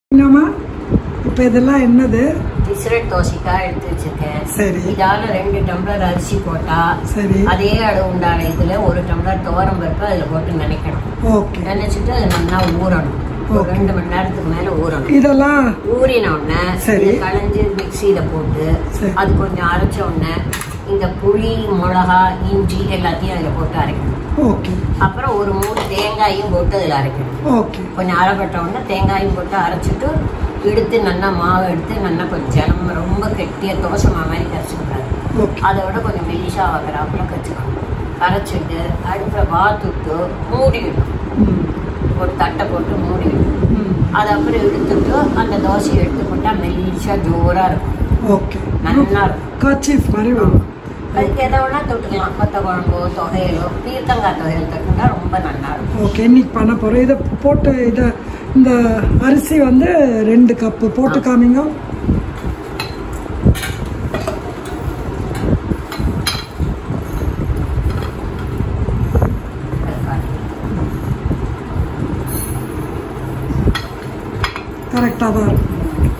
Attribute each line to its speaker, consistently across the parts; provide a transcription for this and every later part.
Speaker 1: என்னம்மா இப்போ இதெல்லாம் என்னது
Speaker 2: பிஸ்ரட் தோசைக்காய் எடுத்து வச்சிருக்கேன்
Speaker 1: சரி
Speaker 2: இதால ரெண்டு டம்ளர் அரிசி போட்டா
Speaker 1: சரி
Speaker 2: அதே அளவு உண்டான இதுல ஒரு டம்ளர் துவரம் பருப்பு அதுல போட்டு நினைக்கணும்
Speaker 1: ஓகே
Speaker 2: நினைச்சிட்டு அது நல்லா ஊறணும் ஒரு
Speaker 1: Okay.
Speaker 2: ரெண்டு மணி நேரத்துக்கு மேல ஊறணும்
Speaker 1: இதெல்லாம்
Speaker 2: ஊறின உடனே
Speaker 1: சரி.
Speaker 2: இதை களைஞ்சு மிக்சியில போட்டு
Speaker 1: சரி.
Speaker 2: அது கொஞ்சம் அரைச்ச உடனே இந்த புளி மிளகா இஞ்சி எல்லாத்தையும் அதுல போட்டு அரைக்கணும்
Speaker 1: ஓகே
Speaker 2: அப்புறம் ஒரு மூணு தேங்காயும் போட்டு அதுல அரைக்கணும்
Speaker 1: ஓகே
Speaker 2: கொஞ்சம் அரைப்பட்ட உடனே தேங்காயும் போட்டு அரைச்சிட்டு எடுத்து நல்லா மாவு எடுத்து நல்லா கொஞ்சம் ஜலம் ரொம்ப கெட்டியா தோசை மாவு மாதிரி கரைச்சிக்கூடாது
Speaker 1: ஓகே
Speaker 2: அதை விட கொஞ்சம் மெலிசா வைக்கிறாப்புல கரைச்சிக்கணும் கரைச்சிட்டு அடுப்பில் வாத்துட்டு மூடிடணும்
Speaker 1: ம்
Speaker 2: ஒரு தட்டை போட்டு மூடிடணும்
Speaker 1: ம்
Speaker 2: அது அப்புறம் எடுத்துட்டு அந்த தோசையை எடுத்து போட்டா மெலிசா ஜோரா இருக்கும்
Speaker 1: ஓகே
Speaker 2: நல்லா இருக்கும்
Speaker 1: கர்ச்சீஃப் மாதிரி வரும்
Speaker 2: அதுக்கு எதை வேணா தொட்டுக்கலாம் கொத்த குழம்போ தொகையலோ பீர்த்தங்காய் தொகையல் தொட்டுனா ரொம்ப நல்லா இருக்கும்
Speaker 1: ஓகே இன்னைக்கு பண்ண போகிறோம் இதை போட்டு இதை இந்த அரிசி வந்து ரெண்டு கப்பு போட்டு காமிங்க கரெக்டாக தான் இருக்கும்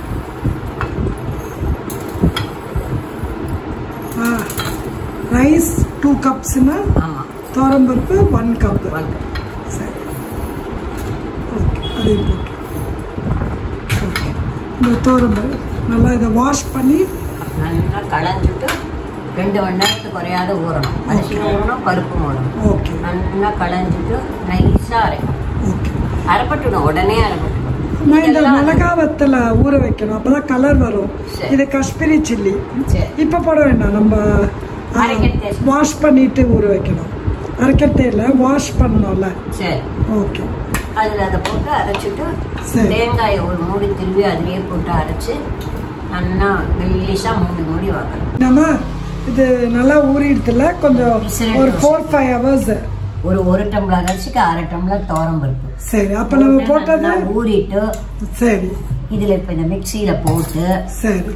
Speaker 1: ஆ ரைஸ் டூ கப்ஸ்னா
Speaker 2: ஆமா
Speaker 1: தோரம்பருப்பு ஒன் கப்பு
Speaker 2: வாங்க.
Speaker 1: சரி ஓகே அதையும் போட்டு ஓகே இந்த தோரம்பருப்பு நல்லா இதை வாஷ் பண்ணி
Speaker 2: நல்லா களைஞ்சிட்டு ரெண்டு மணி நேரத்துக்கு குறையாத ஊறணும் அரிசி ஊறணும் பருப்பு ஊறணும்
Speaker 1: ஓகே
Speaker 2: நல்லா களைஞ்சிட்டு நைஸாக அரைக்கணும்
Speaker 1: ஓகே
Speaker 2: அரைப்பட்டுடும் உடனே அரைப்பட்டுடும்
Speaker 1: நான் இந்த
Speaker 2: இதெல்லாம்
Speaker 1: மிளகா வத்தல ஊற வைக்கணும் அப்பதான் கலர் வரும்
Speaker 2: சரி.
Speaker 1: இது காஷ்மீரி சில்லி
Speaker 2: சரி
Speaker 1: இப்போ போட வேண்டாம் நம்ம
Speaker 2: அரைக்கிறதே சரி.
Speaker 1: வாஷ் பண்ணிட்டு ஊற வைக்கணும் அரைக்கிறதே இல்லை வாஷ் பண்ணணும்ல
Speaker 2: சரி
Speaker 1: ஓகே
Speaker 2: அதில் அதை போட்டு அரைச்சிட்டு
Speaker 1: சரி.
Speaker 2: தேங்காயை ஒரு மூடி திரும்பி அதுலேயே போட்டு அரைச்சி நல்லா மெல்லிஸாக மூடி மூடி வைக்கணும்
Speaker 1: நம்ம இது நல்லா ஊறிடுதுல கொஞ்சம்
Speaker 2: விசில்
Speaker 1: ஒரு
Speaker 2: தோசை.
Speaker 1: ஃபோர் ஃபைவ் ஹவர்ஸ்
Speaker 2: ஒரு ஒரு டம்ளர் அரிசிக்கு அரை டம்ளர் துவரம் பருப்பு
Speaker 1: சரி அப்போ நம்ம போட்டது
Speaker 2: நல்லா ஊறிட்டு
Speaker 1: சரி
Speaker 2: இதில் இப்போ இந்த மிக்சியில் போட்டு
Speaker 1: சரி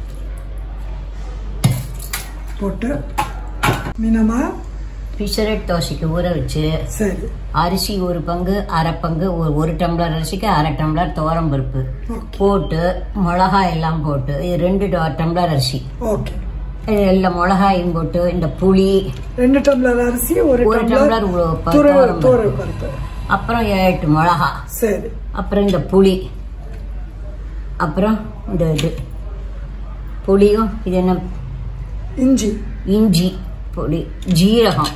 Speaker 1: போட்டு மீனம்மா
Speaker 2: பிசரட் தோசைக்கு ஊற வச்சு
Speaker 1: சரி
Speaker 2: அரிசி ஒரு பங்கு அரை பங்கு ஒரு ஒரு டம்ளர் அரிசிக்கு அரை டம்ளர் துவரம் பருப்பு
Speaker 1: ஓகே
Speaker 2: போட்டு மிளகாய் எல்லாம் போட்டு இது ரெண்டு ட- டம்ளர் அரிசி
Speaker 1: ஓகே
Speaker 2: இது எல்லாம் மிளகாயும் போட்டு இந்த புளி
Speaker 1: ரெண்டு டம்ளர் அரிசி ஒரு
Speaker 2: ஒரு
Speaker 1: டம்ளர்
Speaker 2: டம்ளர் உ- ப-
Speaker 1: துரு
Speaker 2: துவரம்
Speaker 1: துரு
Speaker 2: பருப்பு.
Speaker 1: பருப்பு
Speaker 2: அப்புறம் எட்டு மிளகா
Speaker 1: சரி
Speaker 2: அப்புறம் இந்த புளி அப்புறம் இந்த இது புளியும் இது என்ன
Speaker 1: இஞ்சி
Speaker 2: இஞ்சி பொடி ஜீரகம்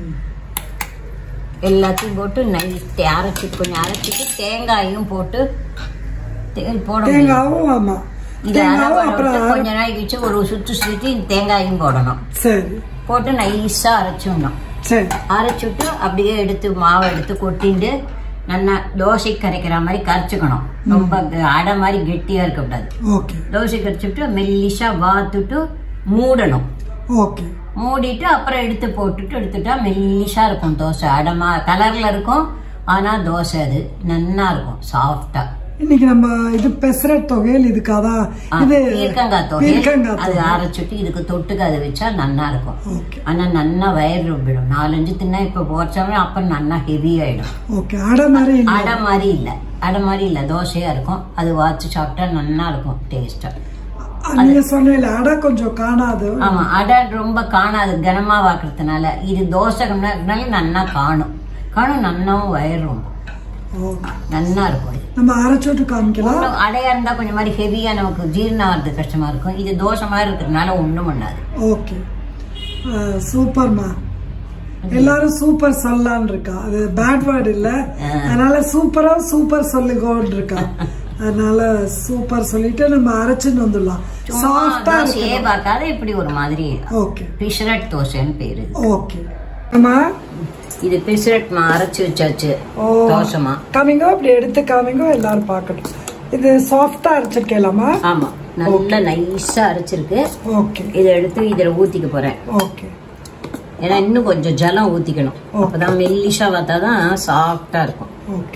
Speaker 2: எல்லாத்தையும் போட்டு நைட்டு அரைச்சி கொஞ்சம் அரைச்சிட்டு தேங்காயும் போட்டு தே- போட முடியும்.
Speaker 1: தேங்காவும் ஆமா
Speaker 2: இதை
Speaker 1: தேங்காவும்
Speaker 2: அரை
Speaker 1: அப்புறம்
Speaker 2: போட்டு
Speaker 1: அரை-
Speaker 2: கொஞ்ச நாள் கழிச்சு ஒரு சுத்து சுத்தி தேங்காயும் போடணும்
Speaker 1: சரி
Speaker 2: போட்டு நைஸா அரைச்சிடணும்
Speaker 1: சரி
Speaker 2: அரைச்சிட்டு அப்படியே எடுத்து மாவை எடுத்து கொட்டிண்டு நல்லா தோசை கரைக்கிற மாதிரி கரைச்சிக்கணும் ரொம்ப க- அடை மாதிரி கெட்டியா இருக்கக்கூடாது
Speaker 1: ஓகே
Speaker 2: தோசை கரைச்சிட்டு மெல்லிசா வாத்துட்டு மூடணும்
Speaker 1: ஓகே
Speaker 2: மூடிட்டு அப்புறம் எடுத்து போட்டுட்டு எடுத்துட்டா மெல்லிசா இருக்கும் தோசை அடமா கலர்ல இருக்கும் ஆனா தோசை அது நன்னா இருக்கும் சாஃப்டா
Speaker 1: இன்னைக்கு நம்ம இது பெசர தொகையில் இதுக்காதான் இது
Speaker 2: பீர்க்கங்காய் தொகை
Speaker 1: பீர்க்கங்காய்
Speaker 2: அது
Speaker 1: தொகை
Speaker 2: அரைச்சிட்டு இதுக்கு தொட்டுக்கு அதை வச்சா நன்னா இருக்கும்
Speaker 1: ஓகே
Speaker 2: ஆனா நன்னா வயிறு ரொம்பிடும் நாலஞ்சு தின்னா இப்ப போச்சோம்னா அப்புறம் நன்னா ஹெவி ஆயிடும்
Speaker 1: ஓகே அடை மாதிரி இல்ல
Speaker 2: அடை மாதிரி இல்ல அடை மாதிரி இல்ல தோசையா இருக்கும் அது வாச்சு சாப்பிட்டா நன்னா இருக்கும் டேஸ்டா
Speaker 1: நீங்க சொன்னீங்க அடை கொஞ்சம் காணாது
Speaker 2: ஆமா அடை ரொம்ப காணாது கனமா வாக்குறதுனால இது தோசைனால நன்னா காணும் காணும் நன்னாவும் வயிறு ரொம்ப
Speaker 1: ஓ.
Speaker 2: நன்னா இருக்கும் இது
Speaker 1: நம்ம அரைச்சோட்டு காமிக்கலாம்
Speaker 2: ஒண்ணும் அடையா இருந்தா கொஞ்சம் மாதிரி ஹெவியா நமக்கு ஜீரணம் ஆகிறது கஷ்டமா இருக்கும் இது தோசை மாதிரி இருக்கிறதுனால ஒண்ணும் பண்ணாது
Speaker 1: ஓகே சூப்பர்மா எல்லாரும் சூப்பர் சொல்லலான்னு இருக்கா அது பேட் வேர்ட் இல்ல அதனால சூப்பரா சூப்பர் சொல்லுங்கன்னு இருக்கா அதனால சூப்பர் சொல்லிட்டு நம்ம அரைச்சுன்னு வந்துடலாம்
Speaker 2: சும்மா
Speaker 1: சாஃப்டா
Speaker 2: தோசையே
Speaker 1: இருக்கு
Speaker 2: பார்க்காத இப்படி ஒரு மாதிரி
Speaker 1: ஓகே
Speaker 2: பிசரட் தோசைன்னு பேரு இது.
Speaker 1: ஓகே அம்மா
Speaker 2: இது பிசரட் மா அரைச்சு வச்சாச்சு
Speaker 1: ஓ
Speaker 2: தோசைமா
Speaker 1: காமிங்கோ அப்படி எடுத்து காமிங்கோ எல்லாரும் பார்க்கட்டும் இது சாஃப்டா அரைச்சிருக்கலாமா
Speaker 2: ஆமா நல்லா நைஸா அரைச்சிருக்கு
Speaker 1: ஓகே
Speaker 2: இதை எடுத்து இதுல ஊத்திக்க போறேன்
Speaker 1: ஓகே
Speaker 2: ஏன்னா இன்னும் கொஞ்சம் ஜலம் ஊத்திக்கணும்
Speaker 1: ஓ.
Speaker 2: அப்பதான் மெல்லிஷா பார்த்தாதான் சாஃப்டா இருக்கும்
Speaker 1: ஓகே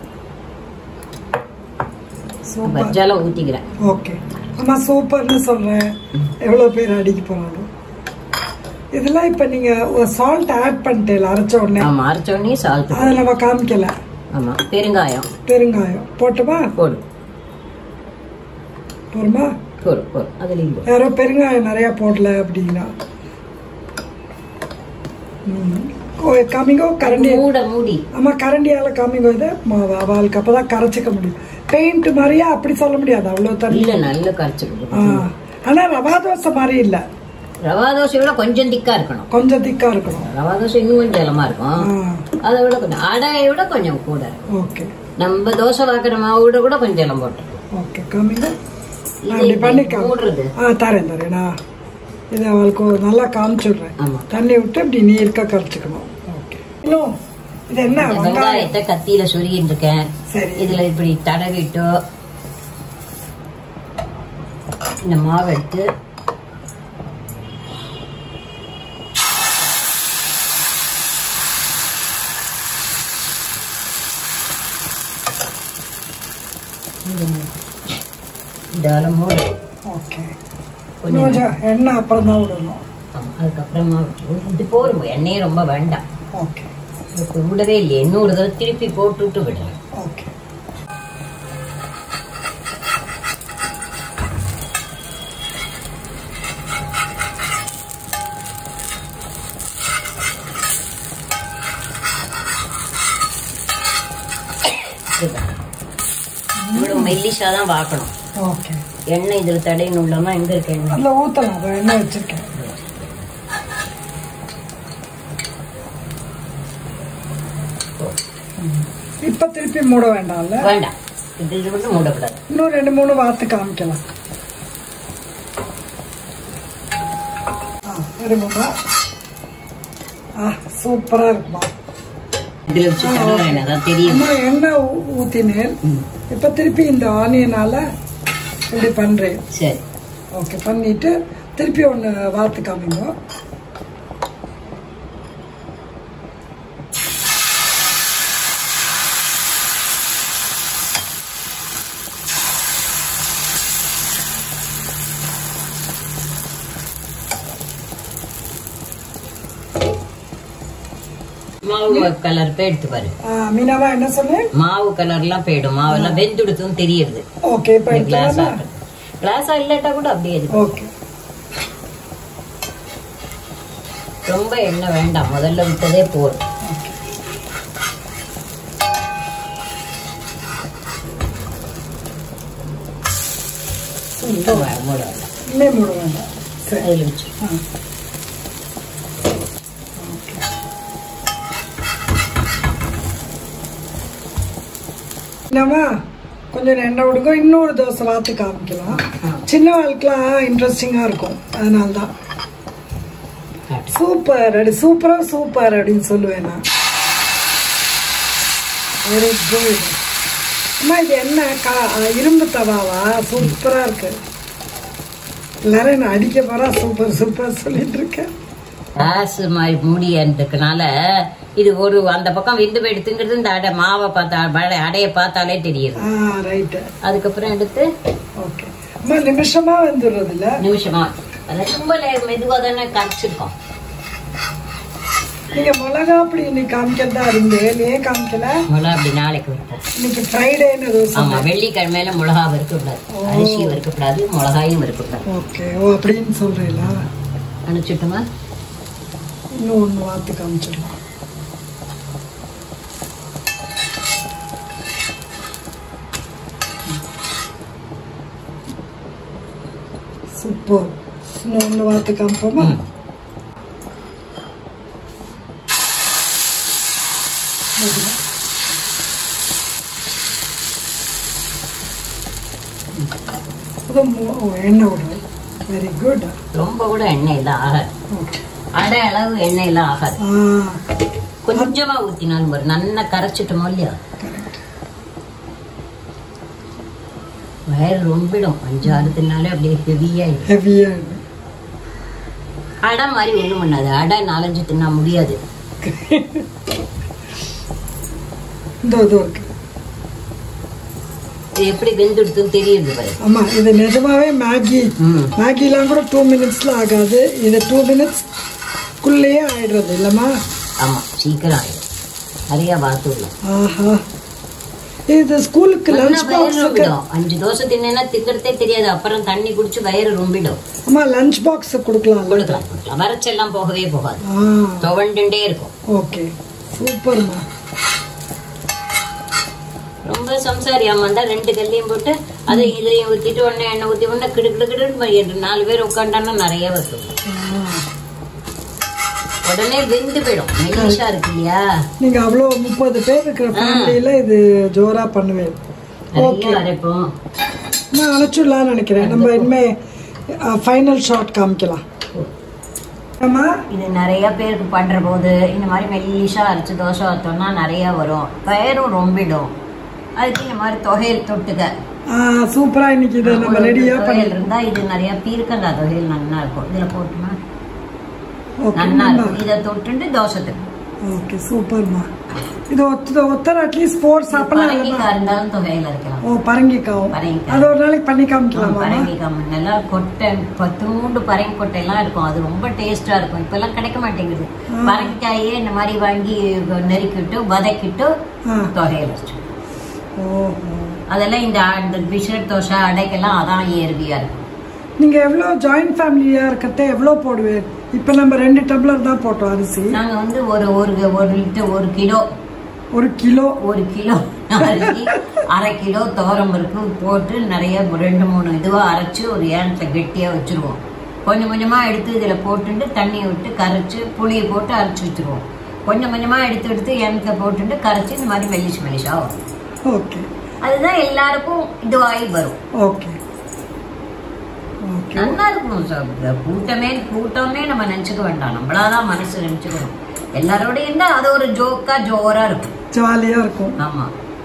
Speaker 2: இப்ப
Speaker 1: சூப்பர்
Speaker 2: ஜலம் ஊத்திக்கிறேன்
Speaker 1: ஓகே அம்மா சூப்பர்னு சொல்றேன் எவ்வளவு பேர் அடிக்க போறாங்க இதெல்லாம் இப்ப நீங்க சால்ட் ஆட் பண்ணிட்டேல அரைச்ச உடனே
Speaker 2: ஆமா அரைச்ச உடனே சால்ட்
Speaker 1: அதை நம்ம காமிக்கல
Speaker 2: ஆமா பெருங்காயம்
Speaker 1: பெருங்காயம் போட்டுமா
Speaker 2: போடு
Speaker 1: போருமா
Speaker 2: போடு போடு அதுலேயும் போடு
Speaker 1: யாரோ பெருங்காயம் நிறைய போடல அப்படின்னா ம். ஓ, காமிங்கோ கரண்டி
Speaker 2: மூட மூடி
Speaker 1: ஆமா கரண்டியால காமிங்கோ இது மாவு அவளுக்கு அப்பதான் கரைச்சிக்க முடியும் பெயிண்ட் மாதிரியா அப்படி சொல்ல முடியாது அவ்வளவு தண்ணி
Speaker 2: இல்ல நல்ல கரைச்சிருக்கு
Speaker 1: ஆ. ஆனா ரவா தோசை மாதிரி இல்ல
Speaker 2: ரவா தோசை விட கொஞ்சம் திக்கா இருக்கணும்
Speaker 1: கொஞ்சம் திக்கா இருக்கணும்
Speaker 2: ரவா தோசை இன்னும் கொஞ்சம் ஜலமா இருக்கும்
Speaker 1: ஆ
Speaker 2: அதை விட கொஞ்சம் அடையை விட கொஞ்சம் கூட இருக்கும்
Speaker 1: ஓகே
Speaker 2: நம்ம தோசை வாக்குற மாவு விட கூட கொஞ்சம் ஜலம் போட்டுருக்கோம்
Speaker 1: ஓகே காமிங்க
Speaker 2: இது
Speaker 1: அப்படி பண்ணி காமி.
Speaker 2: மூடுறது
Speaker 1: ஆ தரேன் தரேன் நான் இது அவளுக்கு ஒரு நல்லா காமிச்சிடுறேன்
Speaker 2: ஆமா
Speaker 1: தண்ணி விட்டு இப்படி நீர்க்க கரைச்சிக்கணும் ஓகே இன்னும் இது என்ன
Speaker 2: இந்த
Speaker 1: வெங்காயம்
Speaker 2: வெங்காயத்தை கத்தியில சொருகிட்டு இருக்கேன்
Speaker 1: சரி
Speaker 2: இதுல இப்படி தடவிட்டு இந்த மாவு எடுத்து இதால மூடு
Speaker 1: ஓகே
Speaker 2: கொஞ்சம்
Speaker 1: கொஞ்சம் எண்ணெய் அப்புறம் தான் விடணும்
Speaker 2: ஆமா, அதுக்கப்புறமா இது போரும் எண்ணெயே ரொம்ப வேண்டாம்
Speaker 1: ஓகே
Speaker 2: இதுக்கு விடவே இல்லையே இன்னொரு தடவை திருப்பி போட்டு விட்டு விடலாம்
Speaker 1: ஓகே
Speaker 2: இவ்வளவு மெல்லிசா தான் பார்க்கணும்
Speaker 1: ஓகே
Speaker 2: எண்ணெய் இதுல தடையணும் இல்லாம எங்க இருக்கு எண்ணெய்
Speaker 1: அதில் ஊற்றலாம் அதை எண்ணெய் வச்சிருக்கேன் இப்போ திருப்பி மூட வேண்டாம்ல
Speaker 2: வேண்டாம் இது இது மட்டும் மூடக்கூடாது
Speaker 1: இன்னும் ரெண்டு மூணு வாத்து காமிக்கலாம் ஆ இருங்கம்மா ஆ சூப்பராக இருக்குமா
Speaker 2: இதுல வச்சு தடவை அதான் தெரியும்
Speaker 1: இன்னும் எண்ணெய் ஊ- ஊத்தினேன்
Speaker 2: ம்.
Speaker 1: இப்போ திருப்பி இந்த ஆனியனால இப்படி பண்றேன்
Speaker 2: சரி
Speaker 1: ஓகே பண்ணிட்டு திருப்பி ஒன்று வாத்து காமிங்க
Speaker 2: மாவு கலர் போய் எடுத்து பாரு
Speaker 1: ஆ, மீனாவா என்ன சொன்னேன்
Speaker 2: மாவு கலர்லாம் போயிடும் மாவெல்லாம் வெந்துடுத்தும் தெரியுது
Speaker 1: ஓகே இப்போ
Speaker 2: கிளாஸா
Speaker 1: எடுத்துக்கலாமா
Speaker 2: கிளாஸா இல்லாட்டா கூட அப்படியே இது
Speaker 1: ஓகே
Speaker 2: ரொம்ப எண்ணெய் வேண்டாம் முதல்ல விட்டதே போதும் ரொம்ப வே- மூட வேண்டாம்
Speaker 1: இன்னே மூட வேண்டாம் சரி
Speaker 2: அதில் வச்சு
Speaker 1: ஆ என்னம்மா கொஞ்சம் எண்ணெய் விடுங்க இன்னொரு தோசை வாத்து காமிக்கலாம் சின்ன வாழ்க்கெலாம் இன்ட்ரெஸ்டிங்காக இருக்கும் அதனால தான்
Speaker 2: காட்டு.
Speaker 1: சூப்பர் அடி சூப்பரா சூப்பர் அப்படின்னு சொல்லுவேன் நான் வெரி குட் அம்மா இது என்ன கா இரும்பு தவாவா சூப்பரா இருக்கு எல்லாரும் என்ன அடிக்க போறா சூப்பர் சூப்பர் சொல்லிட்டு இருக்கேன்
Speaker 2: கிளாஸ் மாதிரி மூடியதுக்குனால இது ஒரு அந்த பக்கம் வெந்து போயிடுத்துங்கிறது இந்த அடை மாவை பார்த்தா வடை- அடையை பார்த்தாலே தெரியுது
Speaker 1: ஆ ரைட்டு
Speaker 2: அதுக்கப்புறம் எடுத்து
Speaker 1: ஓகே அம்மா நிமிஷமா வந்துடுறது இல்ல
Speaker 2: நிமிஷமா அதை ரொம்ப லே- மெதுவா தானே கரைச்சிருக்கோம்
Speaker 1: நீங்க மிளகா அப்படி இன்னைக்கு காமிக்கிறதா இருந்தேன் ஏன் காமிக்கல
Speaker 2: மிளகா அப்படி நாளைக்கு வைப்போம்
Speaker 1: இன்னைக்கு ஃப்ரைடேன்னு ஏதோ
Speaker 2: ஆமா
Speaker 1: சொன்னேன்
Speaker 2: வெள்ளிக்கிழமையில மிளகா வறுக்கக்கூடாது அரிசி வறுக்கக்கூடாது மிளகாயும் வறுக்கக்கூடாது
Speaker 1: ஓகே ஓ அப்படின்னு சொல்றீங்களா
Speaker 2: அனுப்பிச்சுட்டுமா
Speaker 1: இன்னும் ஒன்று வாத்து காமிச்சிடலாம் சூப்பர் இன்னும் ஒன்று வாத்து காமிப்போமா
Speaker 2: ம்.
Speaker 1: அது மு- ஓ, எண்ணெய் விடுறேன் வெரி குட்
Speaker 2: ரொம்ப கூட எண்ணெய் எல்லாம் ஆகாது
Speaker 1: ஓகே
Speaker 2: அடை அளவு எண்ணெய் எல்லாம் ஆகாது
Speaker 1: ஆ
Speaker 2: கொஞ்சமா ஊத்தினாலும் வரும் நல்லா கரைச்சிட்டோமோ இல்லையா
Speaker 1: கரெக்ட்
Speaker 2: வயிறு ரொம்பிடும் அஞ்சாறு தின்னாலே அப்படியே ஹெவியாயிடும்
Speaker 1: ஹெவியாக
Speaker 2: அடை மாதிரி ஒண்ணும் பண்ணாது அடை நாலஞ்சு தின்னா முடியாது
Speaker 1: இந்த இது இருக்கு
Speaker 2: இது எப்படி வெந்துடுத்துன்னு தெரியுது பாரு
Speaker 1: ஆமா இது நிஜமாவே மேகி
Speaker 2: ம்
Speaker 1: மேகிலாம் கூட டூ மினிட்ஸ்ல ஆகாது இது டூ மினிட்ஸ் குள்ளேயே ஆயிடுறது இல்லம்மா
Speaker 2: ஆமா சீக்கிரம் ஆயிடும் நிறைய பாத்துடலாம்
Speaker 1: ஆஹா இது ஸ்கூலுக்கு
Speaker 2: நல்லா
Speaker 1: லஞ்ச்
Speaker 2: வயிறு
Speaker 1: பாக்ஸுக்கு
Speaker 2: ரொம்பிடும் அஞ்சு தோசை தின்னா திக்கிறதே தெரியாது அப்புறம் தண்ணி குடிச்சு வயிறு ரொம்பிடும்
Speaker 1: அம்மா லஞ்ச் பாக்ஸ் கொடுக்கலாம்ல
Speaker 2: கொடுக்கலாம் கொடுக்கலாம் வறட்செல்லாம் போகவே போகாது
Speaker 1: ஆ
Speaker 2: துவண்டுட்டே இருக்கும்
Speaker 1: ஓகே சூப்பர்மா
Speaker 2: ரொம்ப சம்சாரி அம்மா தான் ரெண்டு கல்லையும் போட்டு அதை இதுலயும் ஊத்திட்டு உடனே எண்ணெய் ஊத்தி உடனே கிடு கிடு கிடுன்னு நாலு பேர் உட்காண்டான்னா நிறைய வரும் உடனே வெந்து போயிடும் மெலிஷா இருக்கு இல்லையா
Speaker 1: நீங்க அவ்வளோ முப்பது பேர் இருக்கிற ஃபேமிலியில இது ஜோரா பண்ணுவேன்
Speaker 2: நிறைய அரைப்போம்
Speaker 1: நான் அழைச்சிடலாம்னு நினைக்கிறேன் நம்ம இனிமே ஃபைனல் ஷாட் காமிக்கலாம் அம்மா
Speaker 2: இது நிறைய பேருக்கு பண்ற போது இந்த மாதிரி மெல்லிஷா அரைச்சு தோசை வைத்தோம்னா நிறைய வரும் வயரும் ரொம்பிடும் அதுக்கு இந்த மாதிரி தொகையில் தொட்டுக்க
Speaker 1: சூப்பரா இன்னைக்கு இதை நம்ம ரெடியா பண்ணி
Speaker 2: தொகையில் இருந்தா இது நிறைய பீர்க்கங்காய் தொகையில் நல்லா இருக்கும் இதுல போட்டுமா
Speaker 1: ஓகே
Speaker 2: நல்லா இருக்கும் இதை தொட்டுட்டு தோசை தரும்
Speaker 1: ஓகே சூப்பர்மா இது ஒத்த ஒத்தர் அட்லீஸ்ட் ஃபோர் சாப்பிடலாம்
Speaker 2: பரங்கிக்காய் இருந்தாலும் தொகையில் இருக்கலாம்
Speaker 1: ஓ பரங்கிக்காவும்
Speaker 2: பரங்கிக்காய்
Speaker 1: அது ஒரு நாளைக்கு பண்ணி காமிக்கலாமா
Speaker 2: பரங்கிக்காய் முன்னெல்லாம் கொட்டை பத்துண்டு பரங்கி கொட்டை எல்லாம் இருக்கும் அது ரொம்ப டேஸ்டா இருக்கும் இப்பெல்லாம் கிடைக்க மாட்டேங்குது பரங்கிக்காயே இந்த மாதிரி வாங்கி நெருக்கிட்டு வதக்கிட்டு
Speaker 1: ஆ
Speaker 2: தொகையில் வச்சு
Speaker 1: ஓஹோ
Speaker 2: அதெல்லாம் இந்த இந்த பிஸ்கட் தோசை அடைக்கெல்லாம் அதான் ஏறுவியா இருக்கும்
Speaker 1: நீங்க எவ்வளவு ஜாயிண்ட் ஃபேமிலியா இருக்கிறத எவ்வளவு போடுவேன் இப்ப நம்ம ரெண்டு டம்ளர் தான் போட்டோம் அரிசி
Speaker 2: நாங்க வந்து ஒரு ஒரு ஒரு லிட்டர் ஒரு கிலோ
Speaker 1: ஒரு கிலோ
Speaker 2: ஒரு கிலோ அரிசி அரை கிலோ துவரம் பருப்பு போட்டு நிறைய ரெண்டு மூணு இதுவா அரைச்சு ஒரு ஏனத்தை கெட்டியா வச்சிருவோம் கொஞ்சம் கொஞ்சமா எடுத்து இதுல போட்டுட்டு தண்ணி விட்டு கரைச்சு புளியை போட்டு அரைச்சு வச்சிருவோம் கொஞ்சம் கொஞ்சமா எடுத்து எடுத்து ஏனத்தை போட்டுட்டு கரைச்சு இந்த மாதிரி மெல்லிச்சு மெல்லிஷா வரும்
Speaker 1: ஓகே
Speaker 2: அதுதான் எல்லாருக்கும் இதுவாகி வரும்
Speaker 1: ஓகே ஓகே
Speaker 2: நல்லா இருக்கும் சார். கூட்டமே கூட்டமே நம்ம நினைச்சுக்க வேண்டாம் நம்மளாதான் மனசு நினைச்சுக்கணும் எல்லாரோட இருந்தா அது ஒரு ஜோக்கா ஜோரா இருக்கும்
Speaker 1: ஜாலியா இருக்கும்
Speaker 2: ஆமா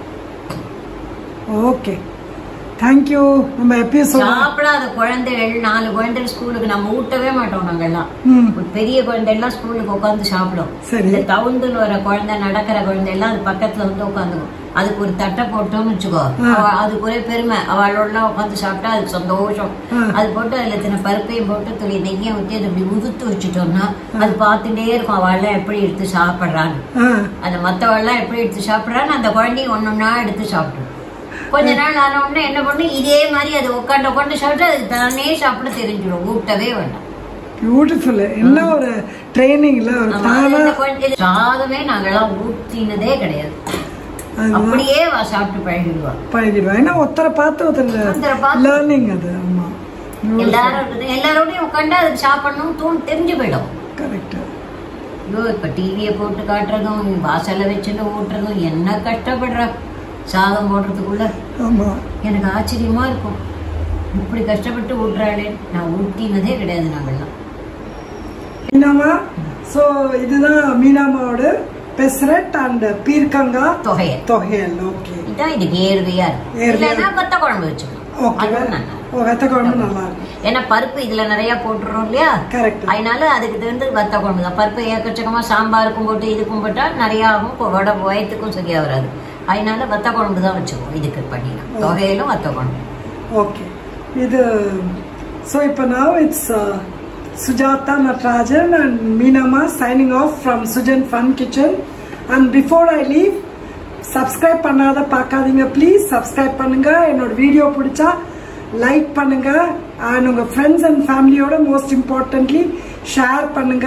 Speaker 1: ஓகே தேங்க்யூ நம்ம எப்பயும் சொல்லுவோம்
Speaker 2: சாப்பிடாத குழந்தைகள் நாலு குழந்தைகள் ஸ்கூலுக்கு நம்ம ஊட்டவே மாட்டோம் நாங்கெல்லாம்
Speaker 1: ம்
Speaker 2: ஒரு பெரிய குழந்தை எல்லாம் ஸ்கூலுக்கு உட்காந்து சாப்பிடும்
Speaker 1: சரி
Speaker 2: இந்த தவுந்துன்னு வர குழந்தை நடக்கிற குழந்தை எல்லாம் அது பக்கத்துல வந்து உட்காந்துக்கும் அதுக்கு ஒரு தட்டை போட்டோம்னு வச்சுக்கோ அவ- அதுக்கு ஒரே பெருமை அவளோட உட்காந்து சாப்பிட்டா அதுக்கு சந்தோஷம்
Speaker 1: ஆ.
Speaker 2: அது போட்டு அதுல இத்தனை பருப்பையும் போட்டு துளி நெய்யை ஊற்றி அதை இப்படி உதுத்து வச்சுட்டோம்னா அது பார்த்துட்டே இருக்கும் அவள்லாம் எப்படி எடுத்து சாப்பிட்றான்னு
Speaker 1: ஆ
Speaker 2: அந்த மத்தவெல்லாம் எப்படி எடுத்து சாப்பிட்றான்னு அந்த குழந்தையும் ஒன்னொன்னா எடுத்து சாப்பிடும் கொஞ்ச நாள் ஆன உடனே என்ன பண்ணும் இதே மாதிரி அது உட்காந்து உட்காந்து சாப்பிட்டு அது தானே சாப்பிட தெரிஞ்சிடும் ஊட்டவே வேண்டாம்
Speaker 1: பியூட்டிஃபுல் என்ன ஒரு ட்ரைனிங்ல ஒரு
Speaker 2: ஆமா,
Speaker 1: தானா
Speaker 2: இந்த குழந்தை- சாதமே நாங்கெல்லாம் ஊத்தினதே கிடையாது
Speaker 1: அது
Speaker 2: அப்படியே அவ சாப்பிட்டு பழகிடுவா
Speaker 1: பழகிடுவேன் ஏன்னா ஒருத்தரை பார்த்து
Speaker 2: ஒருத்தரை
Speaker 1: ஒருத்தர்
Speaker 2: பார்த்து.
Speaker 1: லேர்னிங் அது ஆமா
Speaker 2: எல்லாரும் எல்லாரோடையும் உட்காந்து அதுக்கு சாப்பிடணும் தூண் தெரிஞ்சு போயிடும்
Speaker 1: கரெக்ட்
Speaker 2: ஐயோ இப்ப டிவியை போட்டு காட்டுறதும் வாசல்ல வச்சுட்டு ஊட்டுறதும் என்ன கஷ்டப்படுறா சாதம் போடுறதுக்குள்ள
Speaker 1: ஆமா
Speaker 2: எனக்கு ஆச்சரியமா இருக்கும் இப்படி கஷ்டப்பட்டு ஊட்டுறாளே நான் ஊட்டினதே கிடையாது நாங்கெல்லாம்
Speaker 1: மீனாமா ஸோ இதுதான் மீனாமாவோட பெசரட் அண்ட் பீர்க்கங்கா
Speaker 2: தொகையை
Speaker 1: தொகையல் ஓகே
Speaker 2: இதான் இதுக்கு ஏர்வையா இருக்கும்
Speaker 1: ஏர்வையா
Speaker 2: இல்லைன்னா கொத்த குழம்பு வச்சுக்கணும்
Speaker 1: ஓகே
Speaker 2: அதுவும் நல்லா இருக்கும்.
Speaker 1: ஓ வெத்த குழம்பு நல்லா இருக்கும்
Speaker 2: ஏன்னா பருப்பு இதுல நிறைய போட்டுறோம் இல்லையா
Speaker 1: கரெக்ட்
Speaker 2: அதனால அதுக்கு தகுந்து வத்த குழம்பு தான் பருப்பு ஏக்கச்சக்கமா சாம்பாருக்கும் போட்டு இதுக்கும் போட்டா நிறைய ஆகும் கொ- வட வயத்துக்கும் சரியா வராது அதனால வத்த குழம்பு தான் வச்சுக்குவோம் இதுக்கு பண்ணினா தொகையிலும் வத்த குழம்பு
Speaker 1: ஓகே இது ஸோ இப்போ now it's Sujatha Natarajan and Meenamma signing off from Sujan fun kitchen and before I leave subscribe பண்ணாத பார்க்காதீங்க ப்ளீஸ் சப்ஸ்கிரைப் பண்ணுங்க என்னோட வீடியோ பிடிச்சா லைக் பண்ணுங்க அண்ட் உங்க ஃப்ரெண்ட்ஸ் அண்ட் ஃபேமிலியோட மோஸ்ட் இம்பார்ட்டன்ட்லி ஷேர் பண்ணுங்க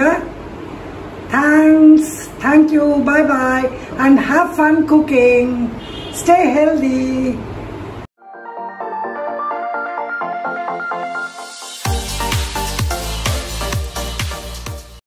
Speaker 1: thanks thank you bye bye and have fun cooking stay healthy